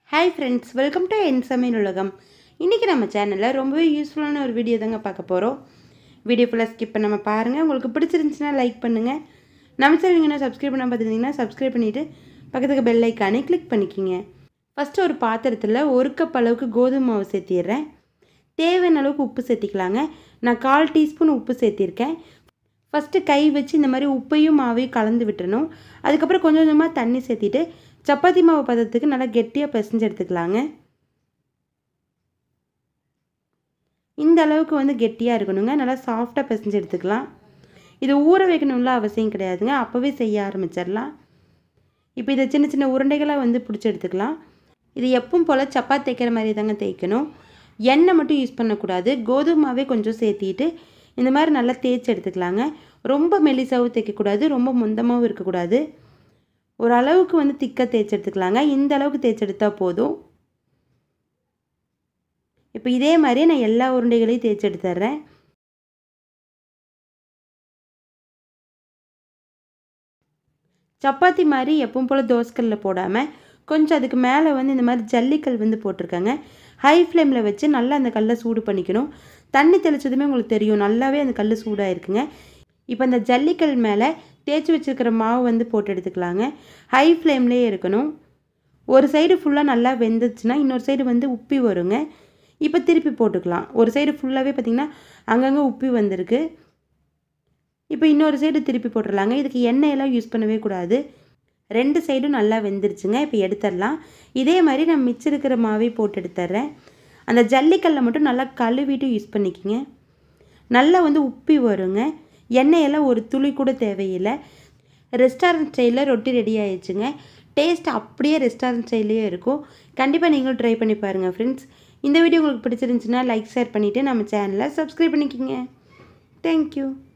hi friends welcome to என் சமையல் உலகம் இன்றைக்கி நம்ம சேனலில் ரொம்பவே யூஸ்ஃபுல்லான ஒரு வீடியோ தாங்க பார்க்க போகிறோம் வீடியோ ஃபுல்லாக ஸ்கிப் பண்ணாமல் பாருங்கள் உங்களுக்கு பிடிச்சிருந்துச்சுன்னா லைக் பண்ணுங்கள் நம்ம சேனல் சப்ஸ்கிரைப் பண்ணாமல் பார்த்துருந்தீங்கன்னா சப்ஸ்கிரைப் பண்ணிவிட்டு பக்கத்துக்கு பெல் ஐக்கானே கிளிக் பண்ணிக்கிங்க ஃபஸ்ட்டு ஒரு பாத்திரத்தில் ஒரு கப் அளவுக்கு கோதுமை மாவு சேர்த்திடுறேன் தேவையான அளவுக்கு உப்பு சேர்த்திக்கலாங்க நான் கால் டீஸ்பூன் உப்பு சேர்த்திருக்கேன் ஃபஸ்ட்டு கை வச்சு இந்த மாதிரி உப்பையும் மாவையும் கலந்து விட்டுறணும் அதுக்கப்புறம் கொஞ்சம் கொஞ்சமாக தண்ணி சேர்த்திட்டு சப்பாத்தி மாவு பதத்துக்கு நல்லா கெட்டியாக பிசைஞ்சு எடுத்துக்கலாங்க இந்த அளவுக்கு வந்து கெட்டியாக இருக்கணுங்க நல்லா சாஃப்டாக பிசைஞ்சு எடுத்துக்கலாம் இது ஊற வைக்கணும்ல அவசியம் கிடையாதுங்க அப்போவே செய்ய ஆரம்பிச்சிடலாம் இப்போ இதை சின்ன சின்ன உருண்டைகளாக வந்து பிடிச்சி எடுத்துக்கலாம் இது எப்பவும் போல் சப்பாத்தி தேய்க்கிற மாதிரி தாங்க தேய்க்கணும் எண்ணெய் மட்டும் யூஸ் பண்ணக்கூடாது கோதுமாவே கொஞ்சம் சேர்த்திட்டு இந்த மாதிரி நல்லா தேய்ச்சி எடுத்துக்கலாங்க ரொம்ப மெலிசாவும் தேய்க்கக்கூடாது ரொம்ப மொந்தமாகவும் இருக்கக்கூடாது ஒரு அளவுக்கு வந்து திக்காக தேய்ச்சி எடுத்துக்கலாங்க இந்த அளவுக்கு தேய்ச்சி எடுத்தால் போதும் இப்போ இதே மாதிரியே நான் எல்லா உருண்டைகளையும் தேய்ச்சி எடுத்துட்றேன் சப்பாத்தி மாதிரி எப்பவும் போல் தோசைக்கல்லில் போடாமல் கொஞ்சம் அதுக்கு மேலே வந்து இந்த மாதிரி ஜல்லிக்கல் வந்து போட்டிருக்காங்க ஹை ஃப்ளேமில் வச்சு நல்லா அந்த கல்லை சூடு பண்ணிக்கணும் தண்ணி தெளிச்சதுமே உங்களுக்கு தெரியும் நல்லாவே அந்த கல் சூடாக இருக்குங்க இப்போ அந்த ஜல்லிக்கல் மேலே தேய்ச்சி வச்சுருக்கிற மாவு வந்து போட்டு எடுத்துக்கலாங்க ஹை ஃப்ளேம்லேயே இருக்கணும் ஒரு சைடு ஃபுல்லாக நல்லா வெந்துச்சுன்னா இன்னொரு சைடு வந்து உப்பி வருங்க இப்போ திருப்பி போட்டுக்கலாம் ஒரு சைடு ஃபுல்லாகவே பார்த்திங்கன்னா அங்கங்கே உப்பி வந்திருக்கு இப்போ இன்னொரு சைடு திருப்பி போட்டுடலாங்க இதுக்கு எண்ணெயெல்லாம் யூஸ் பண்ணவே கூடாது ரெண்டு சைடும் நல்லா வெந்துருச்சுங்க இப்போ எடுத்துடலாம் இதே மாதிரி நான் மிச்சம் இருக்கிற மாவே போட்டு எடுத்துட்றேன் அந்த ஜல்லிக்கல்லை மட்டும் நல்லா கழுவிட்டு யூஸ் பண்ணிக்கிங்க நல்லா வந்து உப்பி வருங்க எண்ணெயெல்லாம் ஒரு துளி கூட தேவையில்லை ரெஸ்டாரண்ட் ஸ்டைலில் ரொட்டி ரெடி ஆயிடுச்சுங்க டேஸ்ட் அப்படியே ரெஸ்டாரண்ட் ஸ்டைல்லே இருக்கும் கண்டிப்பாக நீங்களும் ட்ரை பண்ணி பாருங்கள் ஃப்ரெண்ட்ஸ் இந்த வீடியோ உங்களுக்கு பிடிச்சிருந்துச்சுன்னா லைக் ஷேர் பண்ணிவிட்டு நம்ம சேனலை சப்ஸ்கிரைப் பண்ணிக்கோங்க தேங்க்யூ